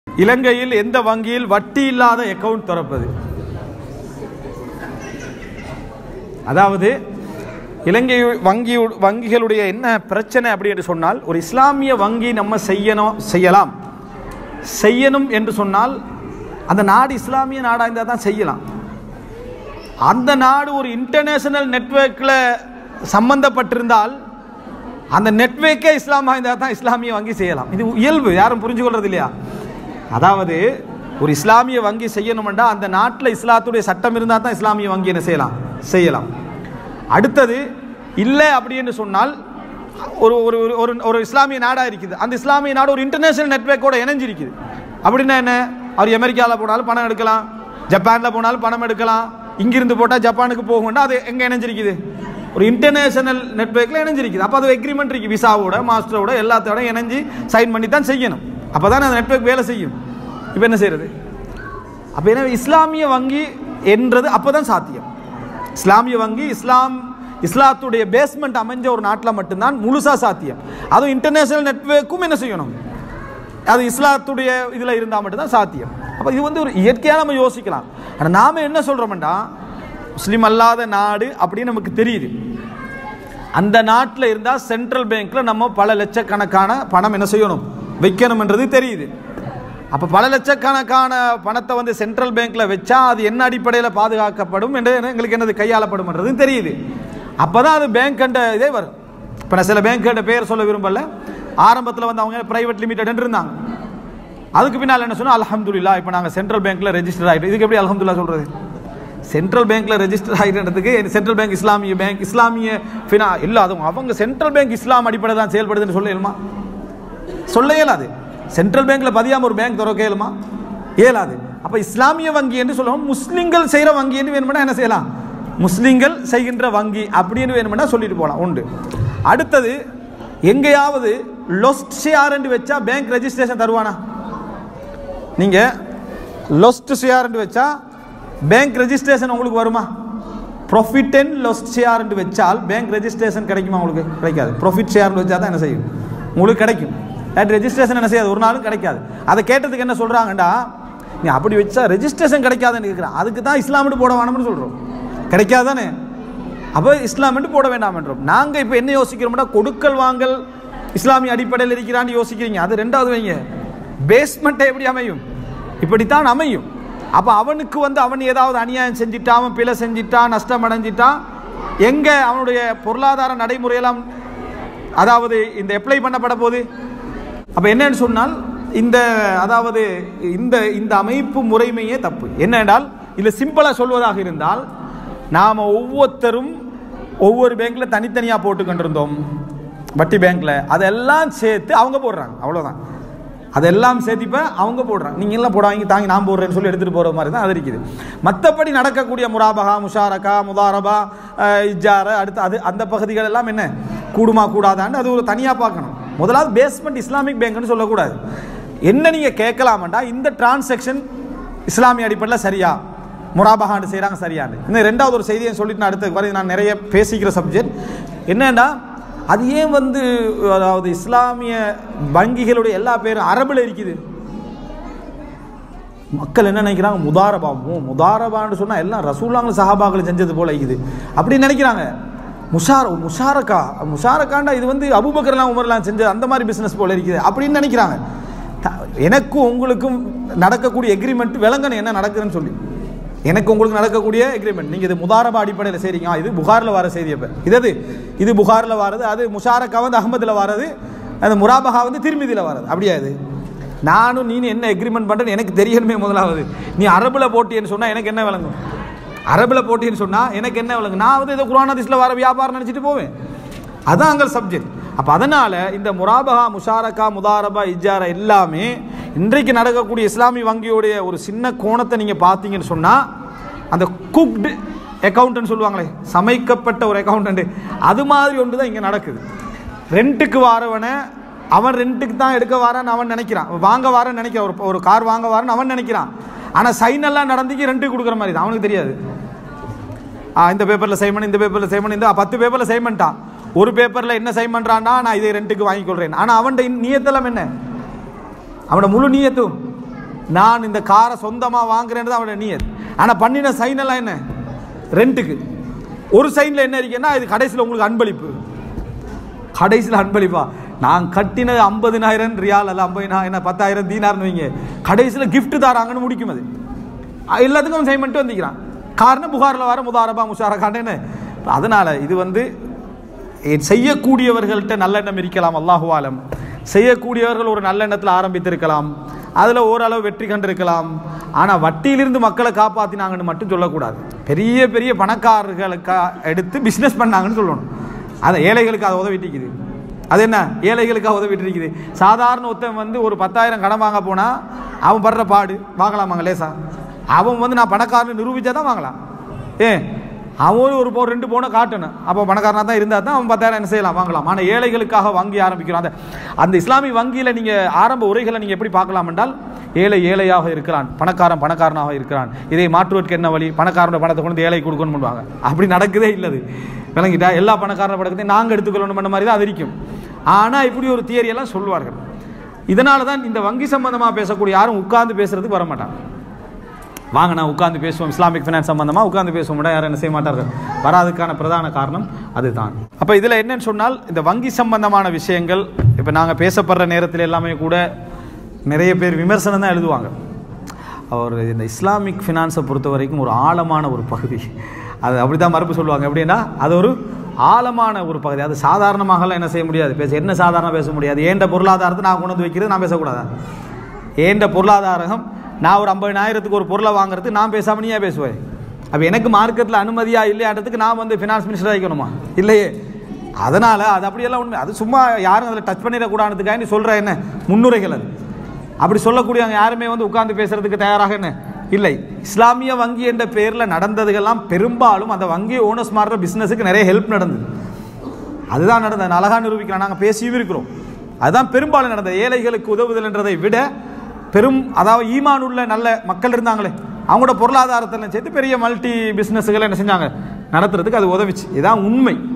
இலங்கையில் எந்த வங்கியில் வட்டி இல்லாத அக்கவுண்ட் திறப்பது அதாவது இலங்கை வங்கி வங்கிகளுடைய என்ன பிரச்சனை அப்படி என்று சொன்னால் ஒரு இஸ்லாமிய வங்கி நம்ம செய்யணும் செய்யலாம் செய்யணும் என்று சொன்னால் அந்த நாடு இஸ்லாமிய நாடாக இருந்தால் தான் செய்யலாம் அந்த நாடு ஒரு இன்டர்நேஷனல் நெட்வொர்க்கில் சம்பந்தப்பட்டிருந்தால் அந்த நெட்வொர்க்கே இஸ்லாமாக இருந்தால் தான் இஸ்லாமிய வங்கி செய்யலாம் இது இயல்பு யாரும் புரிஞ்சு கொள்றது இல்லையா அதாவது ஒரு இஸ்லாமிய வங்கி செய்யணும்னா அந்த நாட்டில் இஸ்லாத்துடைய சட்டம் இருந்தால் தான் இஸ்லாமிய வங்கி என்ன செய்யலாம் செய்யலாம் அடுத்தது இல்லை அப்படின்னு சொன்னால் ஒரு ஒரு ஒரு- ஒரு ஒரு இஸ்லாமிய நாடாக இருக்குது அந்த இஸ்லாமிய நாடு ஒரு இன்டர்நேஷனல் நெட்வொர்க்கோட இணைஞ்சிருக்குது அப்படின்னா என்ன அவர் அமெரிக்காவில் போனாலும் பணம் எடுக்கலாம் ஜப்பானில் போனாலும் பணம் எடுக்கலாம் இங்கிருந்து போட்டால் ஜப்பானுக்கு போகணும்னா அது எங்கே இணைஞ்சிருக்குது ஒரு இன்டர்நேஷனல் நெட்வொர்க்கில் இணைஞ்சிருக்குது அப்போ அது எக்ரிமெண்ட் இருக்குது விசாவோட மாஸ்டரோட எல்லாத்தோட இணைஞ்சு சைன் பண்ணி தான் செய்யணும் அப்போ தான் அந்த நெட்வொர்க் வேலை செய்யும் இப்போ என்ன செய்யறது அப்போ என்ன இஸ்லாமிய வங்கி என்றது அப்போ தான் சாத்தியம் இஸ்லாமிய வங்கி இஸ்லாம் இஸ்லாத்துடைய பேஸ்மெண்ட் அமைஞ்ச ஒரு நாட்டில் மட்டும்தான் முழுசா சாத்தியம் அதுவும் இன்டர்நேஷனல் நெட்வொர்க்கும் என்ன செய்யணும் அது இஸ்லாத்துடைய இதில் இருந்தால் மட்டும்தான் சாத்தியம் அப்போ இது வந்து ஒரு இயற்கையாக நம்ம யோசிக்கலாம் ஆனால் நாம் என்ன சொல்கிறோம்டா முஸ்லீம் அல்லாத நாடு அப்படின்னு நமக்கு தெரியுது அந்த நாட்டில் இருந்தால் சென்ட்ரல் பேங்க்கில் நம்ம பல லட்சக்கணக்கான பணம் என்ன செய்யணும் வைக்கணும்ன்றது தெரியுது அப்போ பல லட்சக்கணக்கான பணத்தை வந்து சென்ட்ரல் பேங்க்கில் வச்சா அது என்ன அடிப்படையில் பாதுகாக்கப்படும் என்று எங்களுக்கு என்னது கையாளப்படும்ன்றது தெரியுது அப்போ தான் அது பேங்க் கண்ட இதே வரும் இப்போ நான் சில பேங்க் பேர் சொல்ல விரும்பல ஆரம்பத்தில் வந்து அவங்க பிரைவேட் லிமிடெட் இருந்தாங்க அதுக்கு பின்னால் என்ன சொன்னால் அல்ஹம்துலில்லாஹ் இப்போ நாங்கள் சென்ட்ரல் பேங்க்கில் ரெஜிஸ்டர் ஆகிட்டோம் இதுக்கு எப்படி அல்ஹம்துலில்லாஹ் சொல்கிறது சென்ட்ரல் பேங்க்ல ரெஜிஸ்டர் ஆகிட்டதுக்கு சென்ட்ரல் பேங்க் இஸ்லாமிய பேங்க் இஸ்லாமிய ஃபினா இல்லை அதுவும் அவங்க சென்ட்ரல் பேங்க் இஸ்லாம் அடிப்படை தான் செயல்படுதுன்னு சொல்ல இயலுமா சொல்ல இயலாது சென்ட்ரல் பேங்க்ல பதியாம ஒரு பேங்க் திறக்க இயலுமா இயலாது அப்ப இஸ்லாமிய வங்கி என்று சொல்லுவோம் முஸ்லிம்கள் செய்யற வங்கி என்று வேணும்னா என்ன செய்யலாம் முஸ்லிம்கள் செய்கின்ற வங்கி அப்படின்னு வேணும்னா சொல்லிட்டு போகலாம் உண்டு அடுத்தது எங்கேயாவது லொஸ்ட் ஷேர் என்று வச்சா பேங்க் ரெஜிஸ்ட்ரேஷன் தருவானா நீங்க லொஸ்ட் ஷேர் வச்சா பேங்க் ரெஜிஸ்ட்ரேஷன் உங்களுக்கு வருமா ப்ராஃபிட் அண்ட் லொஸ்ட் ஷேர் வச்சால் பேங்க் ரெஜிஸ்ட்ரேஷன் கிடைக்குமா உங்களுக்கு கிடைக்காது ப்ராஃபிட் ஷேர் வச்சா தான் என்ன செய்யும் உங்களுக்கு கிடைக்கும் தட் ரெஜிஸ்ட்ரேஷன் என்ன செய்யாது ஒரு நாளும் கிடைக்காது அதை கேட்டதுக்கு என்ன சொல்றாங்கடா நீ அப்படி வச்சா ரெஜிஸ்ட்ரேஷன் கிடைக்காதுன்னு கேட்குறேன் அதுக்கு தான் இஸ்லாமிட்டு போட வேணும்னு சொல்றோம் கிடைக்காது தானே அப்போ இஸ்லாமிட்டு போட வேண்டாம் என்றோம் நாங்கள் இப்போ என்ன யோசிக்கிறோம்னா கொடுக்கல் வாங்கல் இஸ்லாமிய அடிப்படையில் இருக்கிறான்னு யோசிக்கிறீங்க அது ரெண்டாவது வைங்க பேஸ்மெண்ட்டை எப்படி அமையும் இப்படித்தான் அமையும் அப்போ அவனுக்கு வந்து அவன் ஏதாவது அநியாயம் செஞ்சிட்டான் அவன் பிழை செஞ்சிட்டான் நஷ்டம் அடைஞ்சிட்டான் எங்கே அவனுடைய பொருளாதார நடைமுறையெல்லாம் அதாவது இந்த அப்ளை பண்ணப்பட போகுது அப்போ என்னன்னு சொன்னால் இந்த அதாவது இந்த இந்த அமைப்பு முறைமையே தப்பு என்னென்றால் இதில் சிம்பிளாக சொல்வதாக இருந்தால் நாம் ஒவ்வொருத்தரும் ஒவ்வொரு பேங்க்கில் தனித்தனியாக போட்டு கொண்டிருந்தோம் வட்டி பேங்க்கில் அதெல்லாம் சேர்த்து அவங்க போடுறாங்க அவ்வளோதான் அதெல்லாம் சேர்த்திப்ப அவங்க போடுறாங்க நீங்கள் எல்லாம் போடாங்க தாங்கி நான் போடுறேன்னு சொல்லி எடுத்துகிட்டு போகிற மாதிரி தான் அது இருக்குது மற்றபடி நடக்கக்கூடிய முராபகா முஷாரகா முதாரபா அஹ், இஜார அடுத்து அது அந்த பகுதிகள் எல்லாம் என்ன கூடுமா கூடாதான்னு அது ஒரு தனியாக பார்க்கணும் முதலாவது பேஸ்மெண்ட் இஸ்லாமிக் பேங்க்னு சொல்லக்கூடாது என்ன நீங்கள் கேட்கலாமண்டா இந்த டிரான்சாக்ஷன் இஸ்லாமிய அடிப்படையில் சரியா முராபகாண்டு செய்கிறாங்க சரியான்னு இந்த ரெண்டாவது ஒரு செய்தியை சொல்லிட்டு நான் அடுத்த வரை நான் நிறைய பேசிக்கிற சப்ஜெக்ட் என்னன்னா அது ஏன் வந்து அதாவது இஸ்லாமிய வங்கிகளுடைய எல்லா பேரும் அரபில் இருக்குது மக்கள் என்ன நினைக்கிறாங்க முதாரபா மு முதாரபான்னு சொன்னால் எல்லாம் ரசூலாங்க சஹாபாக்கள் செஞ்சது போல இருக்குது அப்படின்னு நினைக்கிறாங்க முஷார முஷாரக்கா முஷாரக்காண்டா இது வந்து அபுபக்கர்லாம் உமர்லாம் செஞ்ச அந்த மாதிரி பிஸ்னஸ் போல இருக்குது அப்படின்னு நினைக்கிறாங்க த- எனக்கும் உங்களுக்கும் நடக்கக்கூடிய எக்ரிமெண்ட் விளங்கணும் என்ன நடக்குதுன்னு சொல்லி எனக்கு உங்களுக்கு நடக்கக்கூடிய எக்ரிமெண்ட் நீங்கள் இது முதாரபா அடிப்படையில் செய்றீங்க ஆ, இது புகாரில் வர செய்தி அப்போ இது எது இது புகாரில் வர்றது அது முஷாரக்கா வந்து அகமதில் வர்றது அந்த முராபகா வந்து திருமிதியில் வர்றது அப்படியா இது நானும் நீ என்ன எக்ரிமெண்ட் பண்ணுறேன்னு எனக்கு தெரியணுமே முதலாவது நீ அரபில் போட்டின்னு சொன்னால் எனக்கு என்ன விளங்கும் அரபில் போட்டின்னு சொன்னால் எனக்கு என்ன விளங்கும் நான் வந்து ஏதோ குரான் ஹதீஸில் வர வியாபாரம் நினச்சிட்டு போவேன் அதான் அங்கே சப்ஜெக்ட் அப்போ அதனால் இந்த முராபகா முஷாரக்கா முதாரபா இஜாரா எல்லாமே இன்றைக்கு நடக்கக்கூடிய இஸ்லாமிய வங்கியோடைய ஒரு சின்ன கோணத்தை நீங்கள் பார்த்தீங்கன்னு சொன்னால் அந்த குக்டு அக்கௌண்ட்னு சொல்லுவாங்களே சமைக்கப்பட்ட ஒரு அக்கௌண்ட் அது மாதிரி ஒன்று தான் இங்கே நடக்குது ரெண்ட்டுக்கு வாரவனை அவன் ரெண்ட்டுக்கு தான் எடுக்க வாரான்னு அவன் நினைக்கிறான் வாங்க வாரன்னு நினைக்கிறான் ஒரு ஒரு கார் வாங்க வாரன்னு அவன் நினைக்கிறான் ஆனால் சைன் எல்லாம் நடந்துக்கு ரெண்ட்டுக்கு கொடுக்குற மாதிரி தான் அவனுக்கு தெரியாது ஆ, இந்த பேப்பரில் சைன் பண்ணி இந்த பேப்பரில் சைன் பண்ணி இந்த பத்து பேப்பரில் சைன் பண்ணிட்டான் ஒரு பேப்பரில் என்ன சைன் பண்ணுறான்னா நான் இதை ரெண்டுக்கு வாங்கிக்கொள்கிறேன் ஆனால் அவன்கிட்ட நியத்தெல்லாம் என்ன அவனோட முழு நீயத்தும் நான் இந்த காரை சொந்தமாக வாங்குறேன்னு தான் அவனோட நியத் ஆனால் பண்ணின சைன் எல்லாம் என்ன ரெண்ட்டுக்கு ஒரு சைனில் என்ன இருக்குன்னா இது கடைசியில் உங்களுக்கு அன்பளிப்பு கடைசியில் அன்பளிப்பா நான் கட்டின ஐம்பதினாயிரம் ரியால் அல்ல ஐம்பதினாயிரம் பத்தாயிரம் தீனார்னு வைங்க கடைசியில் gift தாராங்கன்னு முடிக்கும் அது அஹ் எல்லாத்துக்கும் சைன் பண்ணிட்டு வந்திக்கிறான் காரணம் புகாரில் வர முதாரபா முஷாரகான்னு அதனால் இது வந்து எ- செய்யக்கூடியவர்கள்ட்ட நல்லெண்ணம் இருக்கலாம் அல்லாஹு ஆலம் செய்யக்கூடியவர்கள் ஒரு நல்லெண்ணத்தில் ஆரம்பித்திருக்கலாம் அதில் ஓரளவு வெற்றி கண்டிருக்கலாம் ஆனால் வட்டியிலிருந்து மக்களை காப்பாற்றினாங்கன்னு மட்டும் சொல்லக்கூடாது பெரிய பெரிய பணக்காரர்களுக்கு எடுத்து பிஸ்னஸ் பண்ணாங்கன்னு சொல்லணும் அதை ஏழைகளுக்கு அதை உதவிட்டிக்குது அது என்ன ஏழைகளுக்காக உதவிட்டு இருக்குது சாதாரண ஒருத்தன் வந்து ஒரு பத்தாயிரம் கடன் வாங்க போனால் அவன் படுற பாடு வாங்கலாமாங்க லேசா அவன் வந்து நான் பணக்காரன்னு நிரூபிச்சா தான் வாங்கலாம் ஏ அவன் ஒரு போ ரெண்டு பவுனை காட்டணும் அப்போ பணக்காரனாக தான் இருந்தால் தான் அவன் பத்தாயிரம் என்ன செய்யலாம் வாங்கலாம் ஆனால் ஏழைகளுக்காக வங்கி ஆரம்பிக்கிறோம் அந்த அந்த இஸ்லாமிய வங்கியில் நீங்கள் ஆரம்ப உரைகளை நீங்கள் எப்படி பார்க்கலாம் என்றால் ஏழை ஏழையாக இருக்கிறான் பணக்காரன் பணக்காரனாக இருக்கிறான் இதை மாற்றுவதற்கு என்ன வழி பணக்காரனோட பணத்தை கொண்டு வந்து ஏழை கொடுக்கணும் பண்ணுவாங்க அப்படி நடக்குதே இல்லது விளங்கிட்டா எல்லா பணக்காரன பணத்தையும் நாங்கள் எடுத்துக்கொள்ளணும் பண்ண மாதிரி தான் அது இருக்கும் ஆனால் இப்படி ஒரு தியரி எல்லாம் சொல்லுவார்கள் இதனால தான் இந்த வங்கி சம்பந்தமாக பேசக்கூடிய யாரும் உட்கார்ந்து பேசுறதுக்கு வர மாட்டாங்க வாங்க நான் உட்கார்ந்து பேசுவோம் இஸ்லாமிக் ஃபினான்ஸ் சம்பந்தமாக உட்கார்ந்து பேசுவோம் யாரும் என்ன செய்ய மாட்டார்கள் வராதுக்கான பிரதான காரணம் அதுதான் அப்போ இதில் என்னன்னு சொன்னால் இந்த வங்கி சம்பந்தமான விஷயங்கள் இப்போ நாங்கள் பேசப்படுற நேரத்தில் எல்லாமே கூட நிறைய பேர் விமர்சனம் தான் எழுதுவாங்க அவர் இந்த இஸ்லாமிக் ஃபினான்ஸை பொறுத்த வரைக்கும் ஒரு ஆழமான ஒரு பகுதி அது அப்படி தான் மறுப்பு சொல்லுவாங்க எப்படின்னா அது ஒரு ஆழமான ஒரு பகுதி அது சாதாரணமாகலாம் என்ன செய்ய முடியாது பேச என்ன சாதாரண பேச முடியாது ஏண்ட பொருளாதாரத்தை நான் கொண்டு வந்து வைக்கிறது நான் பேசக்கூடாதா ஏண்ட பொருளாதாரம் நான் ஒரு ஐம்பதினாயிரத்துக்கு ஒரு பொருளை வாங்குறது நான் பேசாம நீயே பேசுவேன் அப்போ எனக்கு மார்க்கெட்டில் அனுமதியா இல்லையான்றதுக்கு நான் வந்து ஃபினான்ஸ் மினிஸ்டர் ஆகிக்கணுமா இல்லையே அதனால் அது அப்படியெல்லாம் உண்மை அது சும்மா யாரும் அதில் டச் பண்ணிடக்கூடாதுக்காக நீ சொல்கிற என்ன முன்னுரைகள் அது அப்படி சொல்லக்கூடியவங்க யாருமே வந்து உட்கார்ந்து பேசுறதுக்கு தயாராக என்ன இல்லை இஸ்லாமிய வங்கி என்ற பெயரில் நடந்ததுக்கெல்லாம் பெரும்பாலும் அந்த வங்கி ஓனர்ஸ் மாறுற பிஸ்னஸுக்கு நிறைய ஹெல்ப் நடந்தது அதுதான் நடந்தது அழகா நிரூபிக்கலாம் நாங்கள் பேசியும் இருக்கிறோம் அதுதான் பெரும்பாலும் நடந்தது ஏழைகளுக்கு உதவுதல் என்றதை விட பெரும் அதாவது ஈமான் உள்ள நல்ல மக்கள் இருந்தாங்களே அவங்களோட பொருளாதாரத்தில் சேர்த்து பெரிய மல்டி பிஸ்னஸ்களை என்ன செஞ்சாங்க நடத்துறதுக்கு அது உதவிச்சு இதுதான் உண்மை